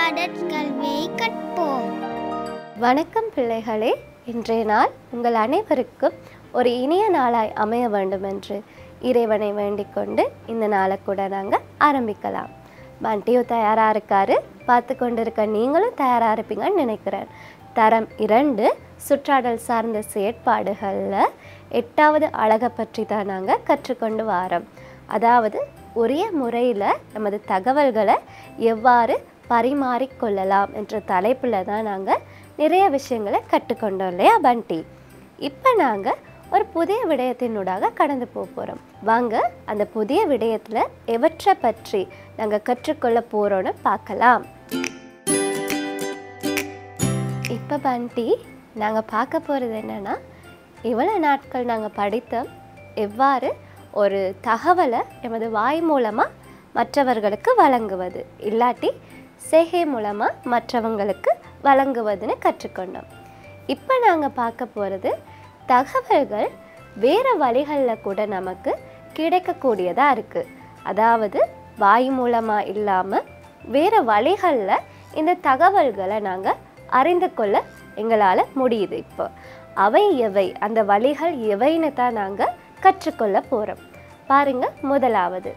சுற்றாடற் கல்வியை கற்போம் வணக்கம் பிள்ளைகளே இன்றைய நாள் உங்கள் அனைவருக்கும் ஒரு இனிய நாளாய் அமைய வேண்டும் என்று இறைவனை வேண்டிக் கொண்டு இந்த நாளை கூட நாங்கள் ஆரம்பிக்கலாம் பண்டியும் தயாராக இருக்காரு பார்த்து கொண்டிருக்க நீங்களும் தயாராக இருப்பீங்கன்னு நினைக்கிறேன் தரம் இரண்டு சுற்றாடல் சார்ந்த செயற்பாடுகளில் எட்டாவது அழகை பற்றி தான் நாங்கள் கற்றுக்கொண்டு வாரோம் அதாவது உரிய முறையில் நமது தகவல்களை எவ்வாறு பரிமாறிக்கொள்ளலாம் என்ற தலைப்பில் தான் நாங்கள் நிறைய விஷயங்களை கற்றுக்கொண்டோம் இல்லையா பண்டி இப்போ நாங்கள் ஒரு புதிய விடயத்தினூடாக கடந்து போக போகிறோம் வாங்க அந்த புதிய விடயத்தில் எவற்றை பற்றி நாங்கள் கற்றுக்கொள்ள போகிறோன்னு பார்க்கலாம் இப்போ பண்டி நாங்கள் பார்க்க போகிறது என்னென்னா இவ்வளோ நாட்கள் நாங்கள் படித்தோம் எவ்வாறு ஒரு தகவலை எமது வாய் மூலமாக மற்றவர்களுக்கு வழங்குவது இல்லாட்டி செய்கை மூலமாக மற்றவங்களுக்கு வழங்குவதுன்னு கற்றுக்கொண்டோம் இப்போ நாங்கள் பார்க்க போகிறது தகவல்கள் வேறு வழிகளில் கூட நமக்கு கிடைக்கக்கூடியதாக இருக்குது அதாவது வாய் மூலமாக இல்லாமல் வேறு வழிகளில் இந்த தகவல்களை நாங்கள் அறிந்து கொள்ள எங்களால் முடியுது இப்போ அவை எவை அந்த வழிகள் எவைன்னு தான் நாங்கள் கற்றுக்கொள்ள போகிறோம் பாருங்க முதலாவது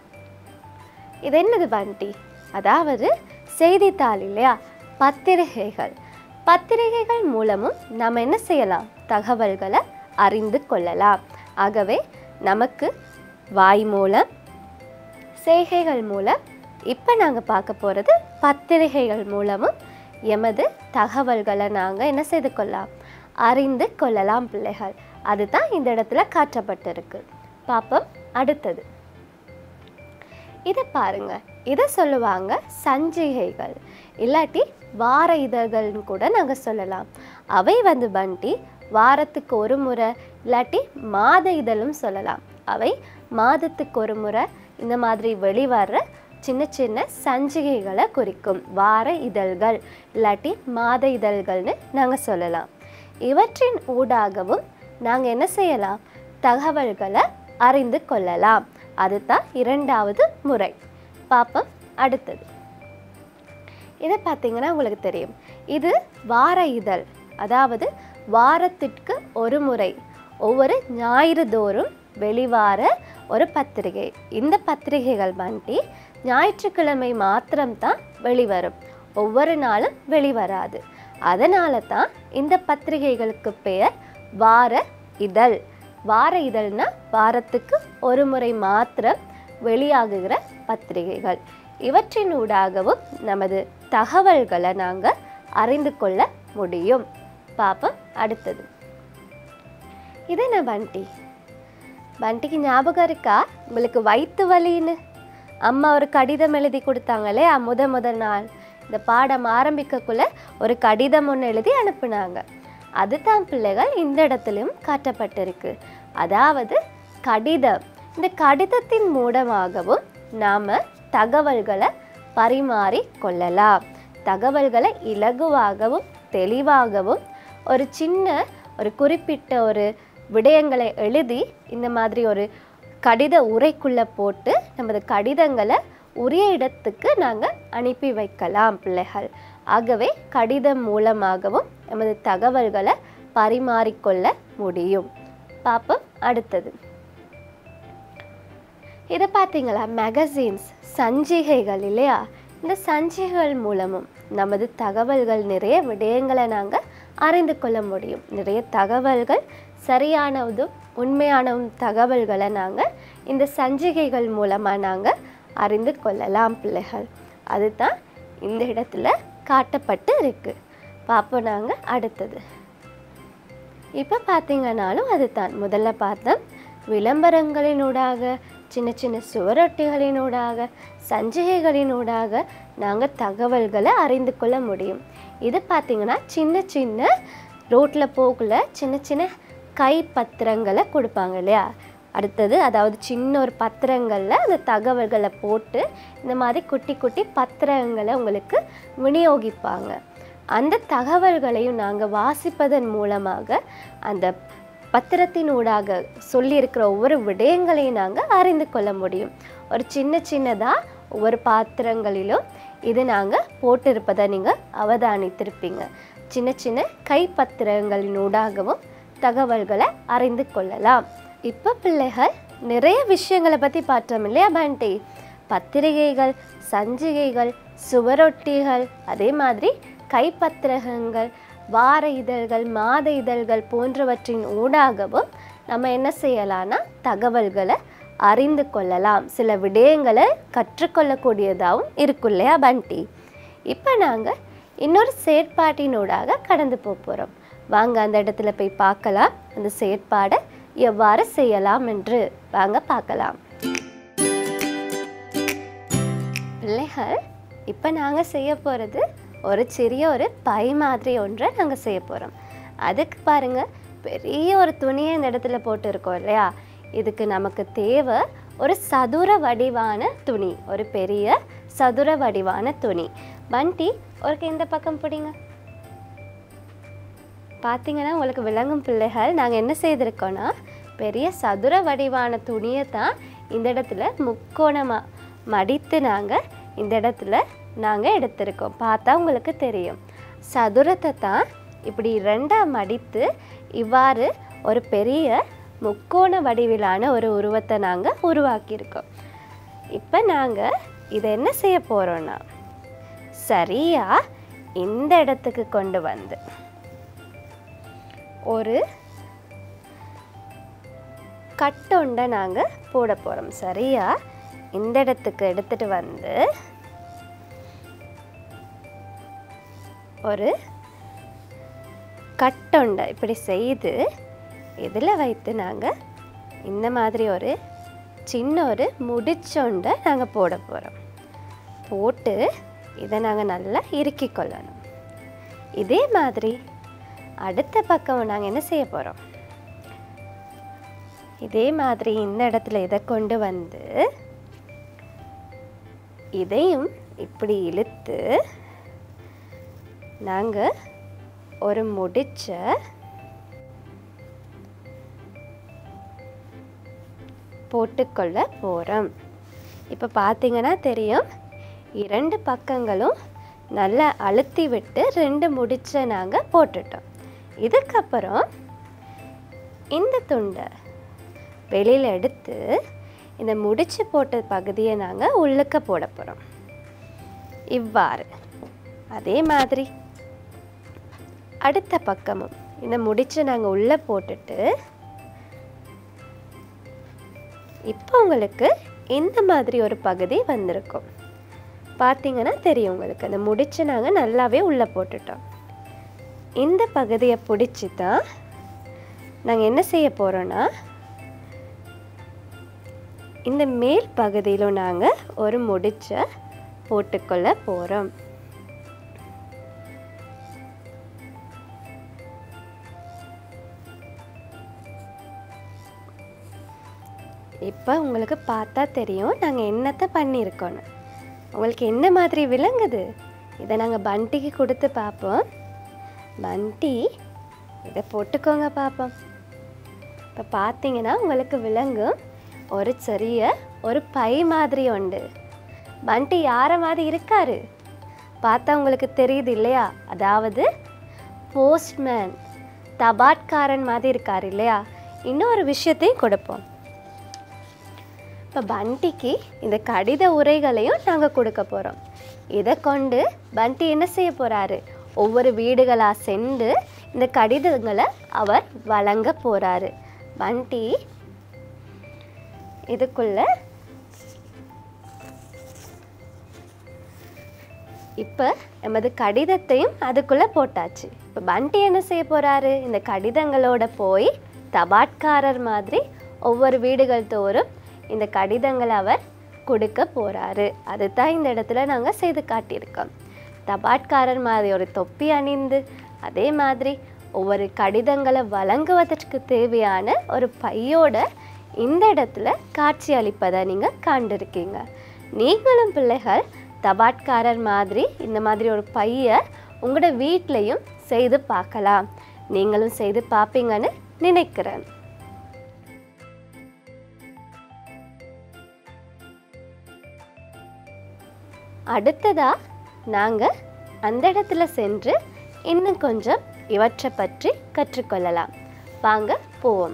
இது என்னது பண்டி அதாவது செய்தித்தாள் இல்லையா பத்திரிகைகள் பத்திரிகைகள் மூலமும் நாம் என்ன செய்யலாம் தகவல்களை அறிந்து கொள்ளலாம் ஆகவே நமக்கு வாய் மூலம் செய்கைகள் மூலம் இப்போ நாங்கள் பார்க்க போகிறது பத்திரிகைகள் மூலமும் எமது தகவல்களை நாங்கள் என்ன செய்து கொள்ளலாம் அறிந்து கொள்ளலாம் பிள்ளைகள் அதுதான் இந்த இடத்துல காட்டப்பட்டிருக்கு பாப்போம் அடுத்தது இதை பாருங்க இதை சொல்லுவாங்க சஞ்சிகைகள் இல்லாட்டி வார இதழ்கள்னு கூட நாங்கள் சொல்லலாம் அவை வந்து பண்டி வாரத்துக்கு ஒரு முறை இல்லாட்டி மாத இதழும் சொல்லலாம் அவை மாதத்துக்கு ஒரு முறை இந்த மாதிரி வெளிவர சின்ன சின்ன சஞ்சிகைகளை குறிக்கும் வார இதழ்கள் இல்லாட்டி மாத இதழ்கள்னு நாங்கள் சொல்லலாம் இவற்றின் ஊடாகவும் நாங்கள் என்ன செய்யலாம் தகவல்களை அறிந்து கொள்ளலாம் அதுதான் இரண்டாவது முறை பாப்போம் அடுத்தது இதை பார்த்தீங்கன்னா உங்களுக்கு தெரியும் இது வார இதழ் அதாவது வாரத்திற்கு ஒரு முறை ஒவ்வொரு ஞாயிறு தோறும் வெளிவார ஒரு பத்திரிகை இந்த பத்திரிகைகள் பண்டி ஞாயிற்றுக்கிழமை மாத்திரம்தான் வெளிவரும் ஒவ்வொரு நாளும் வெளிவராது அதனால தான் இந்த பத்திரிகைகளுக்கு பெயர் வார இதழ் வார இதழ்னா வாரத்துக்கு ஒரு முறை மாத்திரம் வெளியாகுகிற பத்திரிகைகள் இவற்றின் ஊடாகவும் நமது தகவல்களை நாங்கள் அறிந்து கொள்ள முடியும் பாப்போம் அடுத்தது இது என்ன பண்டி பண்டிக்கு ஞாபகம் இருக்கா உங்களுக்கு வயிற்று வலின்னு அம்மா ஒரு கடிதம் எழுதி கொடுத்தாங்களே அ- முத முதல் நாள் இந்த பாடம் ஆரம்பிக்கக்குள்ள ஒரு கடிதம் ஒன்று எழுதி அனுப்புனாங்க அதுதான் பிள்ளைகள் இந்த இடத்துலையும் காட்டப்பட்டிருக்கு அதாவது கடிதம் இந்த கடிதத்தின் மூலமாகவும் நாம் தகவல்களை பரிமாறி கொள்ளலாம் தகவல்களை இலகுவாகவும் தெளிவாகவும் ஒரு சின்ன ஒரு குறிப்பிட்ட ஒரு விடயங்களை எழுதி இந்த மாதிரி ஒரு கடித உரைக்குள்ளே போட்டு நமது கடிதங்களை உரிய இடத்துக்கு நாங்கள் அனுப்பி வைக்கலாம் பிள்ளைகள் ஆகவே கடிதம் மூலமாகவும் நமது தகவல்களை பரிமாறிக்கொள்ள முடியும் பாப்போம் அடுத்தது இதை பார்த்தீங்களா மேகசின்ஸ் சஞ்சிகைகள் இல்லையா இந்த சஞ்சிகைகள் மூலமும் நமது தகவல்கள் நிறைய விடயங்களை நாங்கள் அறிந்து கொள்ள முடியும் நிறைய தகவல்கள் சரியானதும் உண்மையானதும் தகவல்களை நாங்கள் இந்த சஞ்சிகைகள் மூலமாக நாங்கள் அறிந்து கொள்ளலாம் பிள்ளைகள் அதுதான் இந்த இடத்துல காட்டப்பட்டு இருக்கு பார்ப்போம் நாங்கள் அடுத்தது இப்போ பார்த்தீங்கன்னாலும் அதுதான் முதல்ல பார்த்தோம் விளம்பரங்களினூடாக சின்ன சின்ன சுவரொட்டிகளினூடாக சஞ்சிகைகளினூடாக நாங்கள் தகவல்களை அறிந்து கொள்ள முடியும் இது பார்த்தீங்கன்னா சின்ன சின்ன ரோட்டில் போகல சின்ன சின்ன கை பத்திரங்களை கொடுப்பாங்க இல்லையா அடுத்தது அதாவது சின்ன ஒரு பத்திரங்களில் அந்த தகவல்களை போட்டு இந்த மாதிரி குட்டி குட்டி பத்திரங்களை உங்களுக்கு விநியோகிப்பாங்க அந்த தகவல்களையும் நாங்கள் வாசிப்பதன் மூலமாக அந்த பத்திரத்தினூடாக சொல்லியிருக்கிற ஒவ்வொரு விடயங்களையும் நாங்கள் அறிந்து கொள்ள முடியும் ஒரு சின்ன சின்னதாக ஒவ்வொரு பாத்திரங்களிலும் இது நாங்கள் போட்டிருப்பதை நீங்கள் அவதானித்திருப்பீங்க சின்ன சின்ன கைப்பத்திரங்களினூடாகவும் தகவல்களை அறிந்து கொள்ளலாம் இப்போ பிள்ளைகள் நிறைய விஷயங்களை பற்றி பார்த்தோம் இல்லையா பாண்டி பத்திரிகைகள் சஞ்சிகைகள் சுவரொட்டிகள் அதே மாதிரி கைப்பத்திரகங்கள் வார இதழ்கள் மாத இதழ்கள் போன்றவற்றின் ஊடாகவும் நம்ம என்ன செய்யலாம்னா தகவல்களை அறிந்து கொள்ளலாம் சில விடயங்களை கற்றுக்கொள்ளக்கூடியதாகவும் இருக்கும் இல்லையா பண்டி இப்போ நாங்கள் இன்னொரு செயற்பாட்டினூடாக கடந்து போக போகிறோம் வாங்க அந்த இடத்துல போய் பார்க்கலாம் அந்த செயற்பாடை எவ்வாறு செய்யலாம் என்று வாங்க பார்க்கலாம் பிள்ளைகள் இப்போ நாங்கள் செய்ய போகிறது ஒரு சிறிய ஒரு பை மாதிரி ஒன்றை நாங்கள் செய்ய போகிறோம் அதுக்கு பாருங்க பெரிய ஒரு துணியை இந்த இடத்துல போட்டிருக்கோம் இல்லையா இதுக்கு நமக்கு தேவை ஒரு சதுர வடிவான துணி ஒரு பெரிய சதுர வடிவான துணி பண்டி ஒருக்கு இந்த பக்கம் பிடிங்க பார்த்தீங்கன்னா உங்களுக்கு விளங்கும் பிள்ளைகள் நாங்கள் என்ன செய்திருக்கோன்னா பெரிய சதுர வடிவான துணியை தான் இந்த இடத்துல முக்கோணமாக மடித்து நாங்கள் இந்த இடத்துல நாங்கள் எடுத்திருக்கோம் பார்த்தா உங்களுக்கு தெரியும் சதுரத்தை தான் இப்படி ரெண்டாக மடித்து இவ்வாறு ஒரு பெரிய முக்கோண வடிவிலான ஒரு உருவத்தை நாங்கள் உருவாக்கியிருக்கோம் இப்போ நாங்கள் இதை என்ன செய்ய போகிறோன்னா சரியாக இந்த இடத்துக்கு கொண்டு வந்து ஒரு கட்டொண்டை நாங்கள் போட போகிறோம் சரியா இந்த இடத்துக்கு எடுத்துட்டு வந்து ஒரு கட்டொண்டை இப்படி செய்து இதில் வைத்து நாங்கள் இந்த மாதிரி ஒரு சின்ன ஒரு முடிச்சொண்டை நாங்கள் போட போகிறோம் போட்டு இதை நாங்கள் நல்லா இறுக்கி கொள்ளணும் இதே மாதிரி அடுத்த பக்கம் நாங்கள் என்ன செய்ய போகிறோம் இதே மாதிரி இந்த இடத்துல இதை கொண்டு வந்து இதையும் இப்படி இழுத்து நாங்கள் ஒரு முடிச்ச போட்டுக்கொள்ள போகிறோம் இப்போ பார்த்தீங்கன்னா தெரியும் இரண்டு பக்கங்களும் நல்லா அழுத்தி விட்டு ரெண்டு முடிச்ச நாங்கள் போட்டுட்டோம் இதுக்கப்புறம் இந்த துண்டை வெளியில் எடுத்து இந்த முடிச்சு போட்ட பகுதியை நாங்கள் உள்ளுக்க போட போகிறோம் இவ்வாறு அதே மாதிரி அடுத்த பக்கமும் இந்த முடிச்சை நாங்கள் உள்ளே போட்டுட்டு இப்போ உங்களுக்கு இந்த மாதிரி ஒரு பகுதி வந்திருக்கும் பார்த்தீங்கன்னா தெரியும் உங்களுக்கு அந்த முடிச்சு நாங்கள் நல்லாவே உள்ளே போட்டுட்டோம் இந்த பகுதியை பிடிச்சி தான் நாங்கள் என்ன செய்ய போகிறோன்னா இந்த மேல் பகுதியிலும் நாங்கள் ஒரு முடிச்ச போட்டுக்கொள்ள போகிறோம் இப்போ உங்களுக்கு பார்த்தா தெரியும் நாங்கள் என்னத்தை பண்ணியிருக்கோன்னு உங்களுக்கு என்ன மாதிரி விளங்குது இதை நாங்கள் பண்டிக்கு கொடுத்து பார்ப்போம் பண்டி இதை போட்டுக்கோங்க பார்ப்போம் இப்போ பார்த்தீங்கன்னா உங்களுக்கு விளங்கும் ஒரு சிறிய ஒரு பை மாதிரி உண்டு பண்டி யார மாதிரி இருக்காரு பார்த்தா உங்களுக்கு தெரியுது இல்லையா அதாவது போஸ்ட்மேன் தபாட்காரன் மாதிரி இருக்காரு இல்லையா இன்னொரு விஷயத்தையும் கொடுப்போம் இப்போ பண்டிக்கு இந்த கடித உரைகளையும் நாங்கள் கொடுக்க போகிறோம் இதை கொண்டு பண்டி என்ன செய்ய போகிறாரு ஒவ்வொரு வீடுகளாக சென்று இந்த கடிதங்களை அவர் வழங்க போகிறாரு பண்டி இதுக்குள்ள இப்போ நமது கடிதத்தையும் அதுக்குள்ளே போட்டாச்சு இப்போ பண்டி என்ன செய்ய போகிறாரு இந்த கடிதங்களோட போய் தபாட்காரர் மாதிரி ஒவ்வொரு வீடுகள் தோறும் இந்த கடிதங்களை அவர் கொடுக்க போகிறாரு அதுதான் இந்த இடத்துல நாங்கள் செய்து காட்டியிருக்கோம் தபாட்காரர் மாதிரி ஒரு தொப்பி அணிந்து அதே மாதிரி ஒவ்வொரு கடிதங்களை வழங்குவதற்கு தேவையான ஒரு பையோட இந்த இடத்துல காட்சி அளிப்பதை நீங்கள் காண்டிருக்கீங்க நீங்களும் பிள்ளைகள் தபாட்காரர் மாதிரி இந்த மாதிரி ஒரு பையை உங்களோட வீட்லேயும் செய்து பார்க்கலாம் நீங்களும் செய்து பார்ப்பீங்கன்னு நினைக்கிறேன் அடுத்ததா நாங்கள் அந்த இடத்துல சென்று இன்னும் கொஞ்சம் இவற்றை பற்றி கற்றுக்கொள்ளலாம் வாங்க போவோம்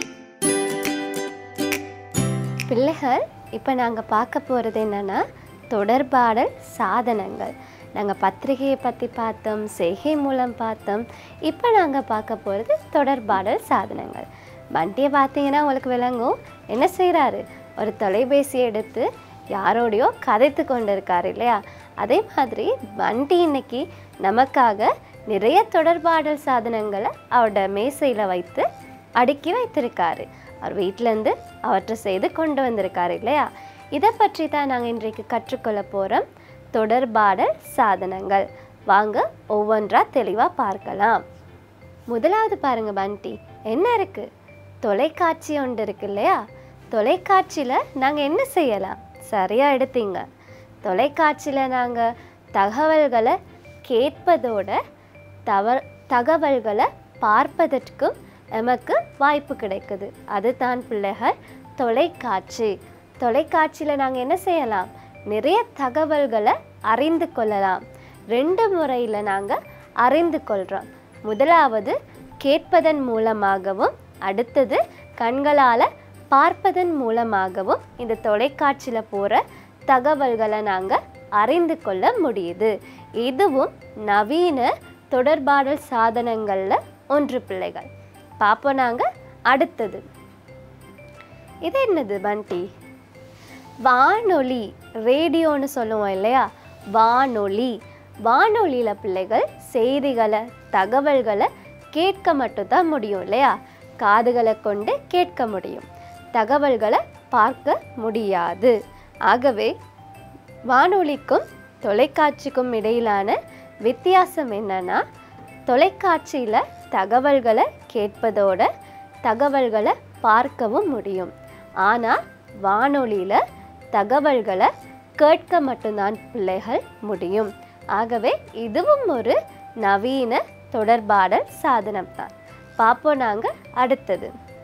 பிள்ளைகள் இப்போ நாங்கள் பார்க்க போகிறது என்னென்னா தொடர்பாடல் சாதனங்கள் நாங்கள் பத்திரிகையை பற்றி பார்த்தோம் செய்கை மூலம் பார்த்தோம் இப்போ நாங்கள் பார்க்க போகிறது தொடர்பாடல் சாதனங்கள் பண்டியை பார்த்தீங்கன்னா உங்களுக்கு விளங்கும் என்ன செய்கிறாரு ஒரு தொலைபேசியை எடுத்து யாரோடையோ கதைத்து கொண்டு இருக்காரு இல்லையா அதே மாதிரி வண்டி இன்னைக்கு நமக்காக நிறைய தொடர்பாடல் சாதனங்களை அவரோட மேசையில் வைத்து அடுக்கி வைத்திருக்காரு அவர் வீட்டிலேருந்து அவற்றை செய்து கொண்டு வந்திருக்காரு இல்லையா இதை பற்றி தான் நாங்கள் இன்றைக்கு கற்றுக்கொள்ள போகிறோம் தொடர்பாடல் சாதனங்கள் வாங்க ஒவ்வொன்றா தெளிவாக பார்க்கலாம் முதலாவது பாருங்க பண்டி என்ன இருக்கு தொலைக்காட்சி ஒன்று இருக்கு இல்லையா தொலைக்காட்சியில் நாங்கள் என்ன செய்யலாம் சரியாக எடுத்தீங்க தொலைக்காட்சியில் நாங்கள் தகவல்களை கேட்பதோட தவ தகவல்களை பார்ப்பதற்கும் நமக்கு வாய்ப்பு கிடைக்குது அதுதான் பிள்ளைகள் தொலைக்காட்சி தொலைக்காட்சியில் நாங்கள் என்ன செய்யலாம் நிறைய தகவல்களை அறிந்து கொள்ளலாம் ரெண்டு முறையில் நாங்கள் அறிந்து கொள்கிறோம் முதலாவது கேட்பதன் மூலமாகவும் அடுத்தது கண்களால் பார்ப்பதன் மூலமாகவும் இந்த தொலைக்காட்சியில் போகிற தகவல்களை நாங்கள் அறிந்து கொள்ள முடியுது இதுவும் நவீன தொடர்பாடல் சாதனங்களில் ஒன்று பிள்ளைகள் பார்ப்போம் நாங்கள் அடுத்தது இது என்னது பண்டி வானொலி ரேடியோன்னு சொல்லுவோம் இல்லையா வானொலி வானொலியில் பிள்ளைகள் செய்திகளை தகவல்களை கேட்க மட்டும்தான் முடியும் இல்லையா காதுகளை கொண்டு கேட்க முடியும் தகவல்களை பார்க்க முடியாது ஆகவே வானொலிக்கும் தொலைக்காட்சிக்கும் இடையிலான வித்தியாசம் என்னன்னா தொலைக்காட்சியில் தகவல்களை கேட்பதோட தகவல்களை பார்க்கவும் முடியும் ஆனால் வானொலியில் தகவல்களை கேட்க மட்டும்தான் பிள்ளைகள் முடியும் ஆகவே இதுவும் ஒரு நவீன தொடர்பாடல் சாதனம் தான் பார்ப்போம் நாங்கள் அடுத்தது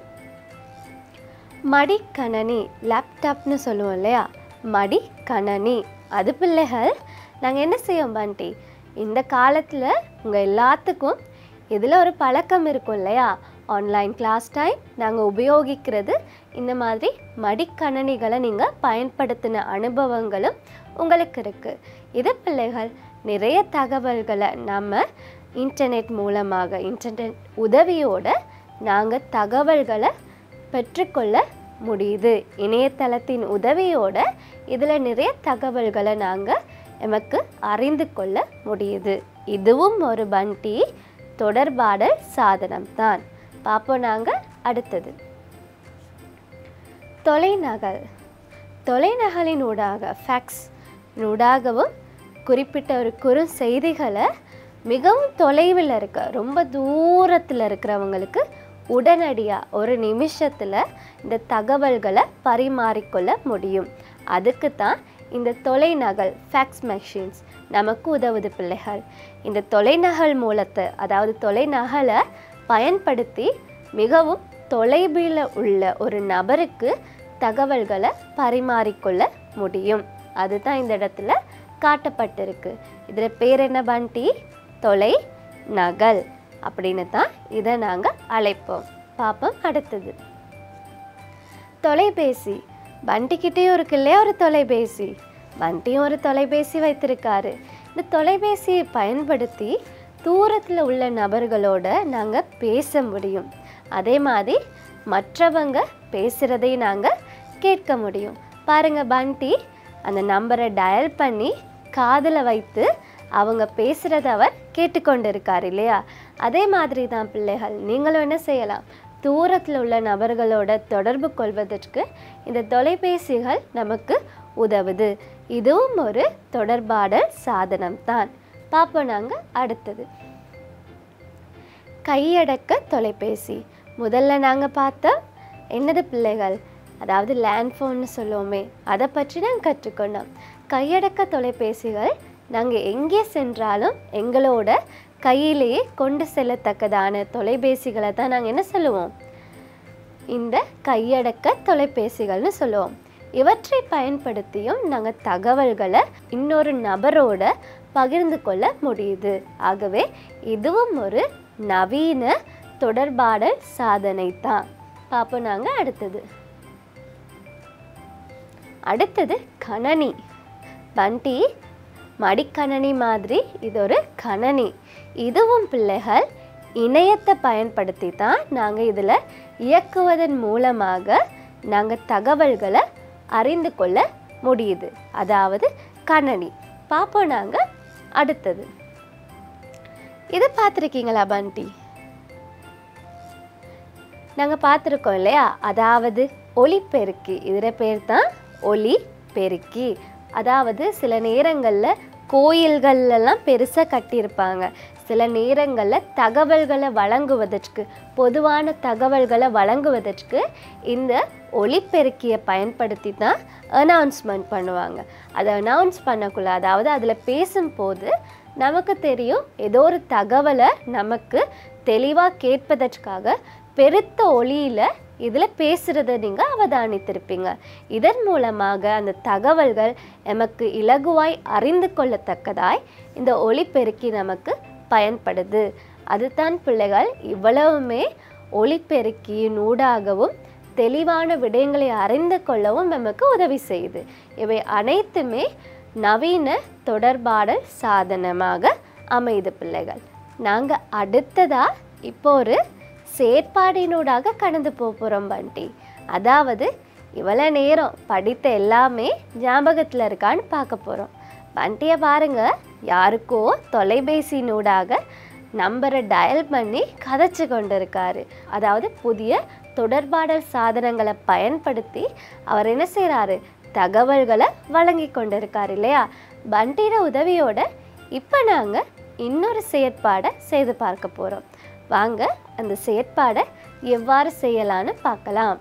மடிக்கணனி லேப்டாப்னு சொல்லுவோம் இல்லையா மடிக்கணனி அது பிள்ளைகள் நாங்கள் என்ன செய்வோம் பாண்டி இந்த காலத்தில் உங்கள் எல்லாத்துக்கும் இதில் ஒரு பழக்கம் இருக்கும் இல்லையா ஆன்லைன் கிளாஸ் டைம் நாங்கள் உபயோகிக்கிறது இந்த மாதிரி மடிக்கணனிகளை நீங்கள் பயன்படுத்தின அனுபவங்களும் உங்களுக்கு இருக்குது இது பிள்ளைகள் நிறைய தகவல்களை நம்ம இன்டர்நெட் மூலமாக இன்டர்நெட் உதவியோட நாங்கள் தகவல்களை பெற்றுக்கொள்ள முடியுது இணையதளத்தின் உதவியோட இதில் நிறைய தகவல்களை நாங்கள் எமக்கு அறிந்து கொள்ள முடியுது இதுவும் ஒரு பண்டி தொடர்பாடல் சாதனம் தான் பார்ப்போம் நாங்கள் அடுத்தது தொலைநகல் தொலைநகலின் ஊடாக ஃபேக்ஸ் ஊடாகவும் குறிப்பிட்ட ஒரு குறு செய்திகளை மிகவும் தொலைவில் இருக்க ரொம்ப தூரத்தில் இருக்கிறவங்களுக்கு உடனடியாக ஒரு நிமிஷத்தில் இந்த தகவல்களை பரிமாறிக்கொள்ள முடியும் அதுக்கு தான் இந்த தொலைநகல் ஃபேக்ஸ் மெஷின்ஸ் நமக்கு உதவுது பிள்ளைகள் இந்த தொலைநகல் மூலத்தை அதாவது தொலைநகலை பயன்படுத்தி மிகவும் தொலைவில் உள்ள ஒரு நபருக்கு தகவல்களை பரிமாறிக்கொள்ள முடியும் அதுதான் இந்த இடத்துல காட்டப்பட்டிருக்கு இதில் பேர் என்ன பண்டி தொலை நகல் அப்படின்னு தான் இதை நாங்கள் அழைப்போம் பார்ப்போம் அடுத்தது தொலைபேசி பண்டிக்கிட்டேயும் இருக்கு இல்லையா ஒரு தொலைபேசி பண்டியும் ஒரு தொலைபேசி வைத்திருக்காரு இந்த தொலைபேசியை பயன்படுத்தி தூரத்தில் உள்ள நபர்களோட நாங்கள் பேச முடியும் அதே மாதிரி மற்றவங்க பேசுகிறதை நாங்கள் கேட்க முடியும் பாருங்க பண்டி அந்த நம்பரை டயல் பண்ணி காதில் வைத்து அவங்க பேசுகிறத அவர் கேட்டுக்கொண்டு இருக்கார் இல்லையா அதே மாதிரி தான் பிள்ளைகள் நீங்களும் என்ன செய்யலாம் தூரத்தில் உள்ள நபர்களோட தொடர்பு கொள்வதற்கு இந்த தொலைபேசிகள் நமக்கு உதவுது இதுவும் ஒரு தொடர்பாடல் சாதனம் தான் பார்ப்போம் நாங்கள் அடுத்தது கையடக்க தொலைபேசி முதல்ல நாங்கள் பார்த்தோம் என்னது பிள்ளைகள் அதாவது லேண்ட் ஃபோன்னு சொல்லுவோமே அதை பற்றி நாங்கள் கற்றுக்கொண்டோம் கையடக்க தொலைபேசிகள் நாங்கள் எங்கே சென்றாலும் எங்களோட கையிலேயே கொண்டு செல்லத்தக்கதான தொலைபேசிகளை தான் நாங்கள் என்ன சொல்லுவோம் இந்த கையடக்க தொலைபேசிகள்னு சொல்லுவோம் இவற்றை பயன்படுத்தியும் நாங்கள் தகவல்களை இன்னொரு நபரோட பகிர்ந்து கொள்ள முடியுது ஆகவே இதுவும் ஒரு நவீன தொடர்பாடல் சாதனை தான் பார்ப்போம் நாங்கள் அடுத்தது அடுத்தது கணனி பண்டி மடிக்கணனி மாதிரி இது ஒரு கணனி இதுவும் பிள்ளைகள் இணையத்தை பயன்படுத்தி தான் நாங்கள் இதில் இயக்குவதன் மூலமாக நாங்கள் தகவல்களை அறிந்து கொள்ள முடியுது அதாவது கணனி பார்ப்போம் நாங்கள் அடுத்தது இது பார்த்துருக்கீங்களா பண்டி நாங்கள் பார்த்துருக்கோம் இல்லையா அதாவது ஒளிப்பெருக்கி இதில் பேர் தான் ஒளி பெருக்கி அதாவது சில நேரங்களில் கோயில்கள்லாம் பெருசாக கட்டியிருப்பாங்க சில நேரங்களில் தகவல்களை வழங்குவதற்கு பொதுவான தகவல்களை வழங்குவதற்கு இந்த ஒளிப்பெருக்கியை பயன்படுத்தி தான் அனௌன்ஸ்மெண்ட் பண்ணுவாங்க அதை அனௌன்ஸ் பண்ணக்குள்ள அதாவது அதில் பேசும்போது நமக்கு தெரியும் ஏதோ ஒரு தகவலை நமக்கு தெளிவாக கேட்பதற்காக பெருத்த ஒளியில் இதில் பேசுகிறத நீங்கள் அவதானித்திருப்பீங்க இதன் மூலமாக அந்த தகவல்கள் நமக்கு இலகுவாய் அறிந்து கொள்ளத்தக்கதாய் இந்த ஒளிப்பெருக்கி நமக்கு பயன்படுது அதுதான் பிள்ளைகள் இவ்வளவுமே ஒளிப்பெருக்கியின் ஊடாகவும் தெளிவான விடயங்களை அறிந்து கொள்ளவும் நமக்கு உதவி செய்யுது இவை அனைத்துமே நவீன தொடர்பாடல் சாதனமாக அமையுது பிள்ளைகள் நாங்கள் அடுத்ததா இப்போ ஒரு செயற்பாடினூடாக கடந்து போக போகிறோம் பண்டி அதாவது இவ்வளோ நேரம் படித்த எல்லாமே ஞாபகத்தில் இருக்கான்னு பார்க்க போகிறோம் பண்டியை பாருங்க யாருக்கோ தொலைபேசியினூடாக நம்பரை டயல் பண்ணி கதைச்சு கொண்டு இருக்காரு அதாவது புதிய தொடர்பாடல் சாதனங்களை பயன்படுத்தி அவர் என்ன செய்கிறாரு தகவல்களை வழங்கி கொண்டிருக்காரு இல்லையா பண்டியோட உதவியோட இப்போ நாங்கள் இன்னொரு செயற்பாடை செய்து பார்க்க போகிறோம் வாங்க அந்த செயற்பாடை எவ்வாறு செய்யலான்னு பார்க்கலாம்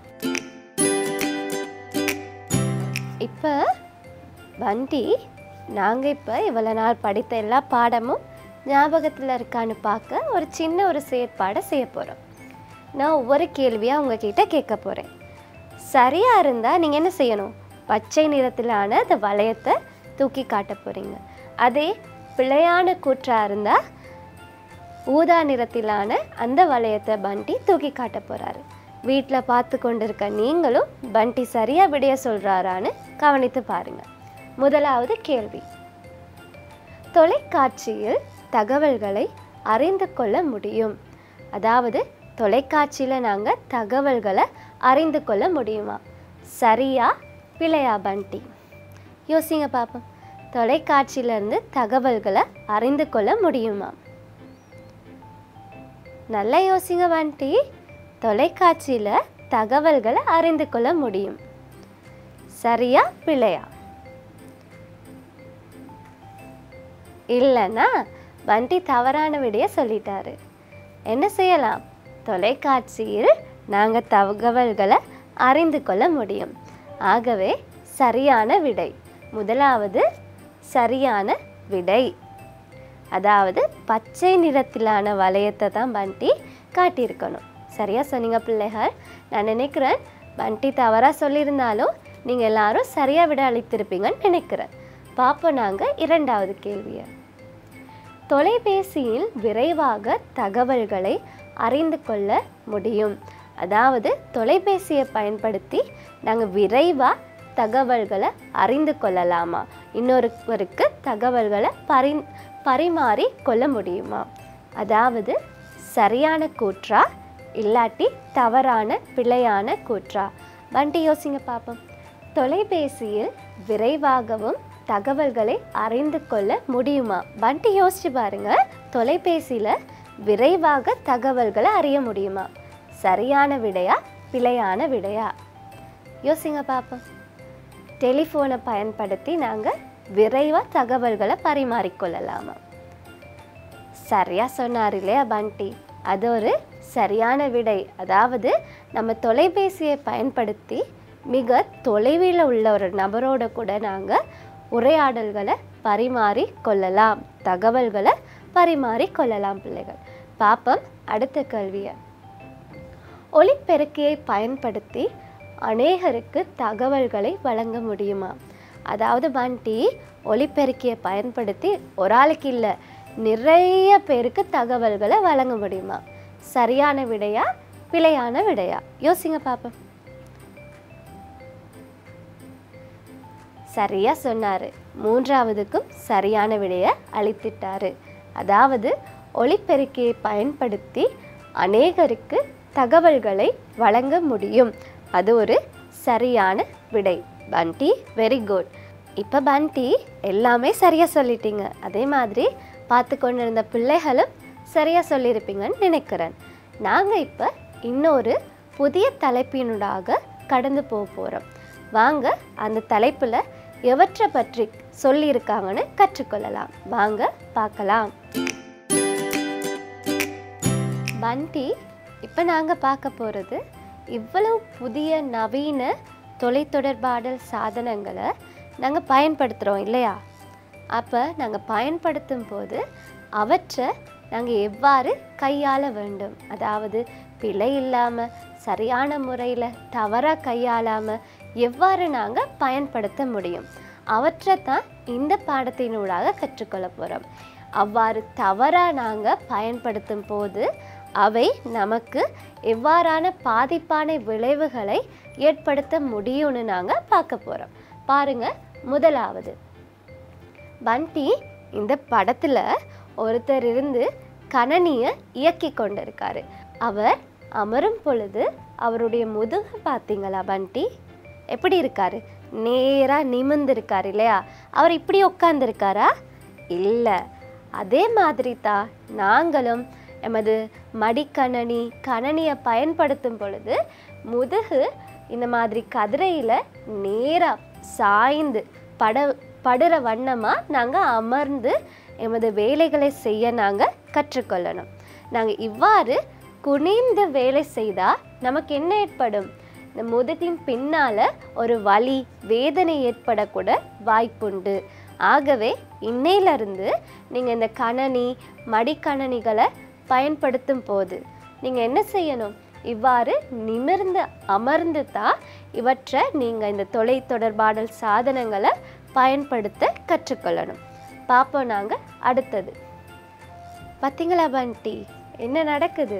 இப்போ பண்டி நாங்கள் இப்போ இவ்வளோ நாள் படித்த எல்லா பாடமும் ஞாபகத்தில் இருக்கான்னு பார்க்க ஒரு சின்ன ஒரு செயற்பாடை செய்ய போகிறோம் நான் ஒவ்வொரு கேள்வியாக உங்ககிட்ட கேட்க போகிறேன் சரியாக இருந்தால் நீங்கள் என்ன செய்யணும் பச்சை நிறத்திலான அந்த வளையத்தை தூக்கி காட்ட போகிறீங்க அதே பிழையான கூற்றாக இருந்தால் ஊதா நிறத்திலான அந்த வளையத்தை பண்டி தூக்கி காட்ட போகிறாரு வீட்டில் பார்த்து கொண்டிருக்க நீங்களும் பண்டி சரியாக விடைய சொல்கிறாரான்னு கவனித்து பாருங்க முதலாவது கேள்வி தொலைக்காட்சியில் தகவல்களை அறிந்து கொள்ள முடியும் அதாவது தொலைக்காட்சியில் நாங்கள் தகவல்களை அறிந்து கொள்ள முடியுமா சரியா பிழையா பண்டி யோசிங்க பார்ப்போம் தொலைக்காட்சியிலேருந்து தகவல்களை அறிந்து கொள்ள முடியுமா நல்லா யோசிங்க வண்டி தொலைக்காட்சியில் தகவல்களை அறிந்து கொள்ள முடியும் சரியா பிழையா இல்லைன்னா வண்டி தவறான விடைய சொல்லிட்டாரு என்ன செய்யலாம் தொலைக்காட்சியில் நாங்கள் தகவல்களை அறிந்து கொள்ள முடியும் ஆகவே சரியான விடை முதலாவது சரியான விடை அதாவது பச்சை நிறத்திலான வளையத்தை தான் பண்டி காட்டியிருக்கணும் சரியா சொன்னீங்க பிள்ளைகள் நான் நினைக்கிறேன் பண்டி தவறாக சொல்லியிருந்தாலும் நீங்கள் எல்லாரும் சரியாக விட அளித்திருப்பீங்கன்னு நினைக்கிறேன் பார்ப்போம் நாங்கள் இரண்டாவது கேள்வியை தொலைபேசியில் விரைவாக தகவல்களை அறிந்து கொள்ள முடியும் அதாவது தொலைபேசியை பயன்படுத்தி நாங்கள் விரைவாக தகவல்களை அறிந்து கொள்ளலாமா இன்னொருவருக்கு தகவல்களை பரி பரிமாறி கொள்ள முடியுமா அதாவது சரியான கூற்றா இல்லாட்டி தவறான பிழையான கூற்றா வண்டி யோசிங்க பார்ப்போம் தொலைபேசியில் விரைவாகவும் தகவல்களை அறிந்து கொள்ள முடியுமா வண்டி யோசிச்சு பாருங்க தொலைபேசியில் விரைவாக தகவல்களை அறிய முடியுமா சரியான விடையா பிழையான விடையா யோசிங்க பார்ப்போம் டெலிஃபோனை பயன்படுத்தி நாங்கள் விரைவாக தகவல்களை பரிமாறிக்கொள்ளலாமா சரியா சொன்னார் இல்லையா பண்டி அது ஒரு சரியான விடை அதாவது நம்ம தொலைபேசியை பயன்படுத்தி மிக தொலைவில் உள்ள ஒரு நபரோட கூட நாங்கள் உரையாடல்களை பரிமாறி கொள்ளலாம் தகவல்களை பரிமாறி கொள்ளலாம் பிள்ளைகள் பாப்பம் அடுத்த கேள்வியை ஒளிப்பெருக்கியை பயன்படுத்தி அநேகருக்கு தகவல்களை வழங்க முடியுமா அதாவது பண்டி ஒலிபெருக்கியை பயன்படுத்தி ஒரு ஆளுக்கு இல்லை நிறைய பேருக்கு தகவல்களை வழங்க முடியுமா சரியான விடையா பிழையான விடையா யோசிங்க பாப்போம் சரியா சொன்னாரு மூன்றாவதுக்கும் சரியான விடையை அளித்துட்டாரு அதாவது ஒளிப்பெருக்கியை பயன்படுத்தி அநேகருக்கு தகவல்களை வழங்க முடியும் அது ஒரு சரியான விடை பண்டி வெரி குட் இப்போ பண்டி எல்லாமே சரியாக சொல்லிட்டீங்க அதே மாதிரி பார்த்து கொண்டிருந்த பிள்ளைகளும் சரியாக சொல்லியிருப்பீங்கன்னு நினைக்கிறேன் நாங்கள் இப்போ இன்னொரு புதிய தலைப்பினூடாக கடந்து போக போகிறோம் வாங்க அந்த தலைப்பில் எவற்றை பற்றி சொல்லியிருக்காங்கன்னு கற்றுக்கொள்ளலாம் வாங்க பார்க்கலாம் பண்டி இப்போ நாங்கள் பார்க்க போகிறது இவ்வளவு புதிய நவீன தொலைத்தொடர்பாடல் சாதனங்களை நாங்கள் பயன்படுத்துகிறோம் இல்லையா அப்போ நாங்கள் பயன்படுத்தும் போது அவற்றை நாங்கள் எவ்வாறு கையாள வேண்டும் அதாவது பிழை இல்லாமல் சரியான முறையில் தவறாக கையாளாமல் எவ்வாறு நாங்கள் பயன்படுத்த முடியும் அவற்றை தான் இந்த பாடத்தினூடாக கற்றுக்கொள்ள போகிறோம் அவ்வாறு தவறாக நாங்கள் பயன்படுத்தும் போது அவை நமக்கு எவ்வாறான பாதிப்பான விளைவுகளை ஏற்படுத்த முடியும்னு நாங்கள் பார்க்க போகிறோம் பாருங்க முதலாவது பண்டி இந்த படத்தில் ஒருத்தர் இருந்து கணனியை இயக்கி கொண்டிருக்காரு அவர் அமரும் பொழுது அவருடைய முதுகு பார்த்தீங்களா பண்டி எப்படி இருக்காரு நேராக நிமிர்ந்திருக்காரு இல்லையா அவர் இப்படி உட்காந்துருக்காரா இல்லை அதே மாதிரி தான் நாங்களும் எமது மடிக்கணனி கணனியை பயன்படுத்தும் பொழுது முதுகு இந்த மாதிரி கதிரையில் நேராக சாய்ந்து பட படுற வண்ணமாக நாங்கள் அமர்ந்து எமது வேலைகளை செய்ய நாங்கள் கற்றுக்கொள்ளணும் நாங்கள் இவ்வாறு குனிந்து வேலை செய்தால் நமக்கு என்ன ஏற்படும் இந்த முதுகின் பின்னால் ஒரு வலி வேதனை ஏற்படக்கூட வாய்ப்புண்டு ஆகவே இன்னையிலிருந்து நீங்கள் இந்த கணனி மடிக்கணனிகளை பயன்படுத்தும் போது நீங்கள் என்ன செய்யணும் இவ்வாறு நிமிர்ந்து அமர்ந்து தான் இவற்றை நீங்கள் இந்த தொலை தொடர்பாடல் சாதனங்களை பயன்படுத்த கற்றுக்கொள்ளணும் பார்ப்போம் நாங்கள் அடுத்தது பார்த்தீங்களா பண்டி என்ன நடக்குது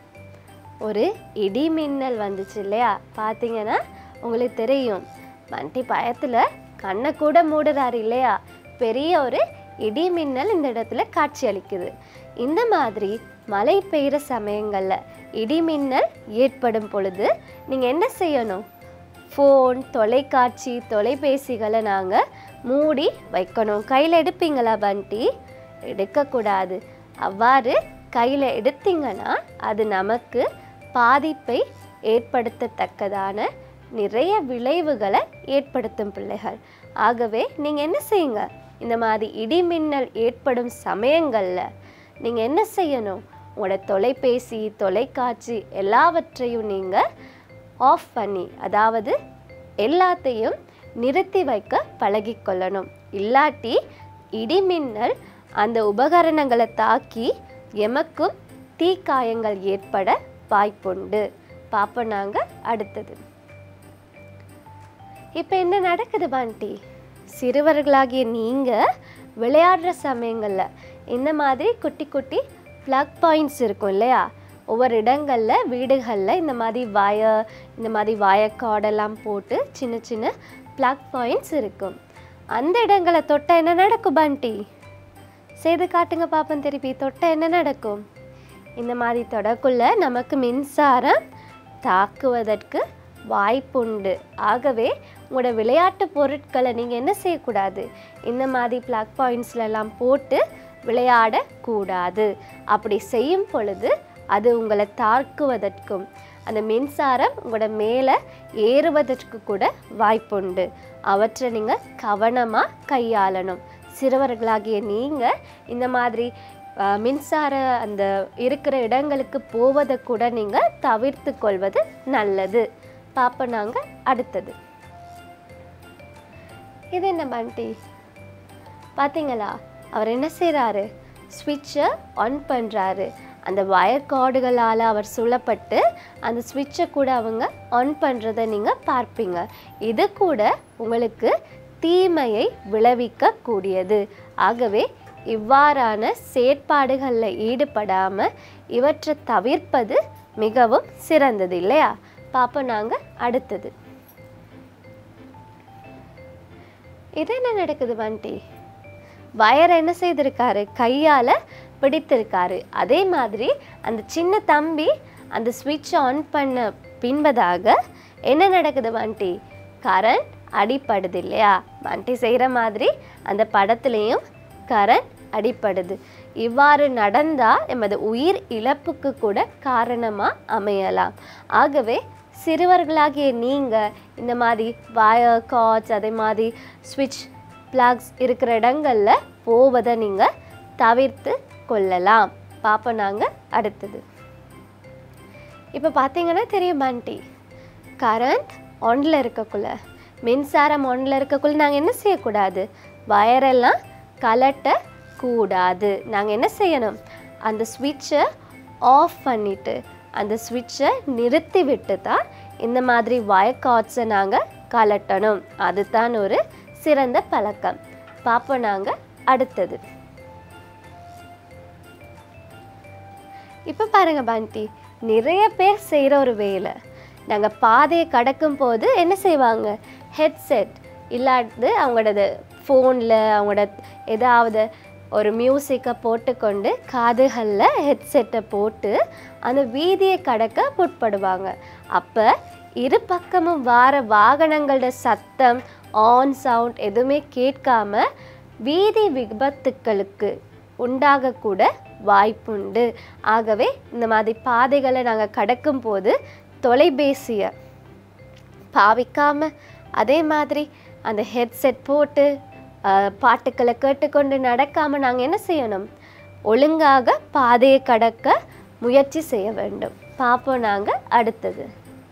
ஒரு இடி மின்னல் வந்துச்சு இல்லையா பார்த்தீங்கன்னா உங்களுக்கு தெரியும் பண்டி பயத்தில் கண்ணை கூட மூடுறாரு இல்லையா பெரிய ஒரு இடி மின்னல் இந்த இடத்துல காட்சி அளிக்குது இந்த மாதிரி மழை பெய்கிற சமயங்களில் இடி மின்னல் ஏற்படும் பொழுது நீங்கள் என்ன செய்யணும் ஃபோன் தொலைக்காட்சி தொலைபேசிகளை நாங்கள் மூடி வைக்கணும் கையில் எடுப்பீங்களா பண்டி எடுக்கக்கூடாது அவ்வாறு கையில் எடுத்தீங்கன்னா அது நமக்கு பாதிப்பை ஏற்படுத்தத்தக்கதான நிறைய விளைவுகளை ஏற்படுத்தும் பிள்ளைகள் ஆகவே நீங்கள் என்ன செய்யுங்க இந்த மாதிரி இடிமின்னல் ஏற்படும் சமயங்களில் நீங்கள் என்ன செய்யணும் உங்களோட தொலைபேசி தொலைக்காட்சி எல்லாவற்றையும் நீங்கள் ஆஃப் பண்ணி அதாவது எல்லாத்தையும் நிறுத்தி வைக்க பழகிக்கொள்ளணும் இல்லாட்டி இடிமின்னல் அந்த உபகரணங்களை தாக்கி எமக்கும் தீக்காயங்கள் ஏற்பட வாய்ப்புண்டு பார்ப்போம் நாங்கள் அடுத்தது இப்போ என்ன நடக்குது பாண்டி சிறுவர்களாகிய நீங்கள் விளையாடுற சமயங்களில் இந்த மாதிரி குட்டி குட்டி ப்ளக் பாயிண்ட்ஸ் இருக்கும் இல்லையா ஒவ்வொரு இடங்களில் வீடுகளில் இந்த மாதிரி வயர் இந்த மாதிரி வயர் கார்டெல்லாம் போட்டு சின்ன சின்ன ப்ளக் பாயிண்ட்ஸ் இருக்கும் அந்த இடங்களை தொட்டால் என்ன நடக்கும் பாண்டி செய்து காட்டுங்க பாப்போம் திருப்பி தொட்டால் என்ன நடக்கும் இந்த மாதிரி தொடக்குள்ள நமக்கு மின்சாரம் தாக்குவதற்கு வாய்ப்புண்டு ஆகவே உங்களோட விளையாட்டு பொருட்களை நீங்கள் என்ன செய்யக்கூடாது இந்த மாதிரி ப்ளக் பாயிண்ட்ஸ்லலாம் போட்டு விளையாடக்கூடாது அப்படி செய்யும் பொழுது அது உங்களை தாக்குவதற்கும் அந்த மின்சாரம் உங்களோட மேலே ஏறுவதற்கு கூட வாய்ப்புண்டு அவற்றை நீங்கள் கவனமாக கையாளணும் சிறுவர்களாகிய நீங்கள் இந்த மாதிரி அஹ், மின்சார அந்த இருக்கிற இடங்களுக்கு போவதை கூட நீங்கள் தவிர்த்து கொள்வது நல்லது பார்ப்போம் நாங்கள் அடுத்தது இது என்ன பண்டி பார்த்தீங்களா அவர் என்ன செய்கிறாரு ஸ்விட்சை ஆன் பண்ணுறாரு அந்த வயர் கார்டுகளால் அவர் சுழப்பட்டு அந்த சுவிட்சை கூட அவங்க ஆன் பண்ணுறதை நீங்கள் பார்ப்பீங்க இது கூட உங்களுக்கு தீமையை விளைவிக்கக்கூடியது ஆகவே இவ்வாறான செயற்பாடுகளில் ஈடுபடாமல் இவற்றை தவிர்ப்பது மிகவும் சிறந்தது இல்லையா பார்ப்போம் நாங்கள் அடுத்தது இது என்ன நடக்குது வண்டி வயர் என்ன செய்திருக்காரு கையால் பிடித்திருக்காரு அதே மாதிரி அந்த சின்ன தம்பி அந்த ஸ்விட்ச் ஆன் பண்ண பின்பதாக என்ன நடக்குது வண்டி கரண்ட் அடிப்படுது இல்லையா வண்டி செய்கிற மாதிரி அந்த படத்துலேயும் கரண்ட் அடிப்படுது இவ்வாறு நடந்தால் எமது உயிர் இழப்புக்கு கூட காரணமாக அமையலாம் ஆகவே சிறுவர்களாகிய நீங்கள் இந்த மாதிரி வயர் கார்ட்ஸ் அதே மாதிரி ஸ்விட்ச் பிளாக்ஸ் இருக்கிற இடங்களில் போவதை நீங்கள் தவிர்த்து கொள்ளலாம் பார்ப்போம் நாங்கள் அடுத்தது இப்போ பார்த்தீங்கன்னா தெரியும் ஆண்டி கரண்ட் ஒன்ல இருக்கக்குள்ள மின்சாரம் ஒன்ல இருக்கக்குள்ள நாங்கள் என்ன செய்யக்கூடாது வயரெல்லாம் கலட்ட கூடாது நாங்கள் என்ன செய்யணும் அந்த ஸ்விட்சை ஆஃப் பண்ணிட்டு அந்த ஸ்விட்சை நிறுத்தி விட்டு தான் இந்த மாதிரி வயர் கார்ட்ஸை நாங்கள் கலட்டணும் அதுதான் ஒரு சிறந்த பழக்கம் பார்ப்போம் நாங்கள் அடுத்தது இப்போ பாருங்க பாண்டி நிறைய பேர் செய்கிற ஒரு வேலை நாங்கள் பாதையை கடக்கும் போது என்ன செய்வாங்க ஹெட்செட் இல்லாது அவங்களோட ஃபோனில் அவங்களோட ஏதாவது ஒரு மியூசிக்கை போட்டுக்கொண்டு காதுகளில் ஹெட்செட்டை போட்டு அந்த வீதியை கடக்க முற்படுவாங்க அப்போ இரு பக்கமும் வார வாகனங்களோட சத்தம் ஆன் சவுண்ட் எதுவுமே கேட்காம வீதி விபத்துக்களுக்கு உண்டாகக்கூட வாய்ப்புண்டு ஆகவே இந்த மாதிரி பாதைகளை நாங்கள் கடக்கும் போது தொலைபேசியை பாவிக்காம அதே மாதிரி அந்த ஹெட்செட் போட்டு அஹ், பாட்டுக்களை கேட்டுக்கொண்டு நடக்காம நாங்கள் என்ன செய்யணும் ஒழுங்காக பாதையை கடக்க முயற்சி செய்ய வேண்டும் பார்ப்போம் நாங்கள் அடுத்தது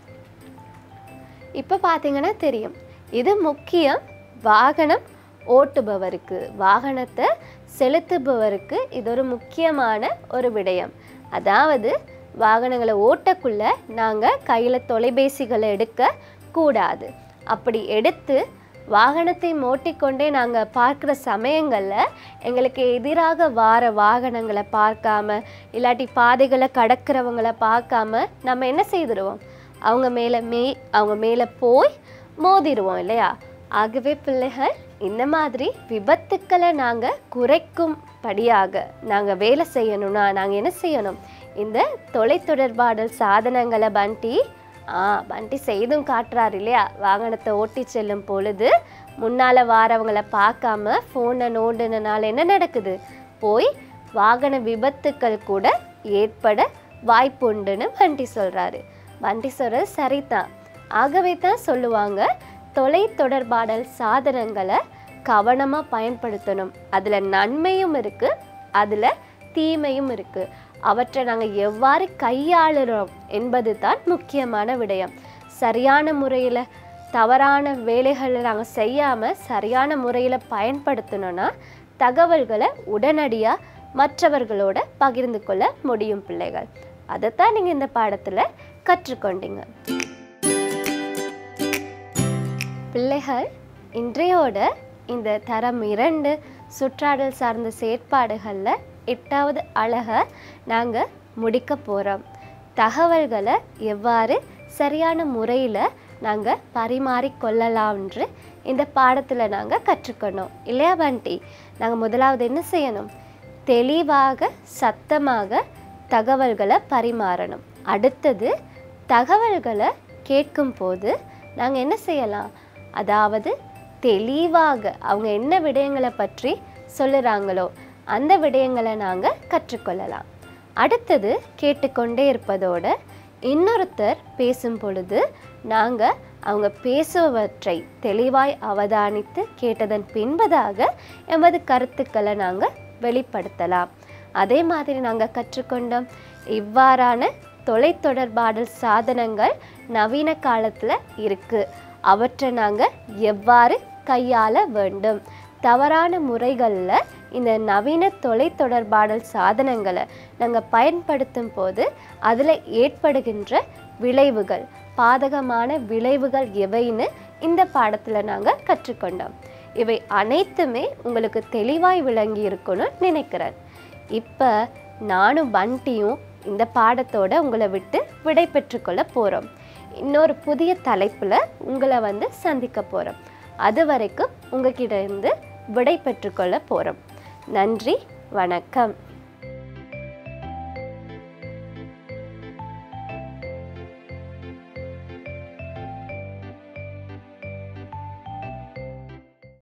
இப்போ பார்த்தீங்கன்னா தெரியும் இது முக்கியம் வாகனம் ஓட்டுபவருக்கு வாகனத்தை செலுத்துபவருக்கு இது ஒரு முக்கியமான ஒரு விடயம் அதாவது வாகனங்களை ஓட்டக்குள்ள நாங்கள் கையில் தொலைபேசிகளை எடுக்க கூடாது அப்படி எடுத்து வாகனத்தை ஓட்டிக்கொண்டே நாங்கள் பார்க்குற சமயங்களில் எங்களுக்கு எதிராக வார வாகனங்களை பார்க்காம இல்லாட்டி பாதைகளை கடக்கிறவங்கள பார்க்காம நம்ம என்ன செய்திருவோம் அவங்க மேலே மே அவங்க மேலே போய் மோதிடுவோம் இல்லையா ஆகவே பிள்ளைகள் இந்த மாதிரி விபத்துக்களை நாங்கள் குறைக்கும்படியாக நாங்கள் வேலை செய்யணும்னா நாங்கள் என்ன செய்யணும் இந்த தொலைத்தொடர்பாடல் சாதனங்களை பண்டி ஆ பண்டி செய்தும் காட்டுறாரு இல்லையா வாகனத்தை ஓட்டி செல்லும் பொழுது முன்னால் வாரவங்களை பார்க்காம ஃபோனை நோண்டுனனால என்ன நடக்குது போய் வாகன விபத்துக்கள் கூட ஏற்பட வாய்ப்பு உண்டுன்னு வண்டி சொல்கிறாரு வண்டி சொல்கிறது சரிதான் ஆகவே தான் சொல்லுவாங்க தொலை தொடர்பாடல் சாதனங்களை கவனமாக பயன்படுத்தணும் அதில் நன்மையும் இருக்குது அதில் தீமையும் இருக்குது அவற்றை நாங்கள் எவ்வாறு கையாளுறோம் என்பது தான் முக்கியமான விடயம் சரியான முறையில் தவறான வேலைகளை நாங்கள் செய்யாமல் சரியான முறையில் பயன்படுத்தணும்னா தகவல்களை உடனடியாக மற்றவர்களோட பகிர்ந்து கொள்ள முடியும் பிள்ளைகள் அதைத்தான் நீங்கள் இந்த பாடத்தில் கற்றுக்கொண்டீங்க பிள்ளைகள் இன்றையோட இந்த தரம் இரண்டு சுற்றாடல் சார்ந்த செயற்பாடுகளில் எட்டாவது அழகை நாங்கள் முடிக்க போகிறோம் தகவல்களை எவ்வாறு சரியான முறையில் நாங்கள் பரிமாறிக்கொள்ளலாம்ன்று இந்த பாடத்தில் நாங்கள் கற்றுக்கணும் இல்லையா பண்டி நாங்கள் முதலாவது என்ன செய்யணும் தெளிவாக சத்தமாக தகவல்களை பரிமாறணும் அடுத்தது தகவல்களை கேட்கும்போது நாங்கள் என்ன செய்யலாம் அதாவது தெளிவாக அவங்க என்ன விடயங்களை பற்றி சொல்லுறாங்களோ அந்த விடயங்களை நாங்கள் கற்றுக்கொள்ளலாம் அடுத்தது கேட்டுக்கொண்டே இருப்பதோட இன்னொருத்தர் பேசும் பொழுது நாங்கள் அவங்க பேசுபவற்றை தெளிவாய் அவதானித்து கேட்டதன் பின்பதாக எமது கருத்துக்களை நாங்கள் வெளிப்படுத்தலாம் அதே மாதிரி நாங்கள் கற்றுக்கொண்டோம் இவ்வாறான தொலைத்தொடர்பாடல் சாதனங்கள் நவீன காலத்தில் இருக்குது அவற்றை நாங்கள் எவ்வாறு கையாள வேண்டும் தவறான முறைகளில் இந்த நவீன தொலைத்தொடர்பாடல் சாதனங்களை நாங்கள் பயன்படுத்தும் போது அதில் ஏற்படுகின்ற விளைவுகள் பாதகமான விளைவுகள் எவைன்னு இந்த பாடத்தில் நாங்கள் கற்றுக்கொண்டோம் இவை அனைத்துமே உங்களுக்கு தெளிவாய் விளங்கி இருக்குன்னு நினைக்கிறேன் இப்போ நானும் பண்டியும் இந்த பாடத்தோட உங்களை விட்டு விடை பெற்றுக்கொள்ள போகிறோம் இன்னொரு புதிய தலைப்பில் உங்களை வந்து சந்திக்க போகிறோம் அது வரைக்கும் உங்ககிட்ட இருந்து விடை பெற்றுக்கொள்ள போகிறோம் நன்றி வணக்கம்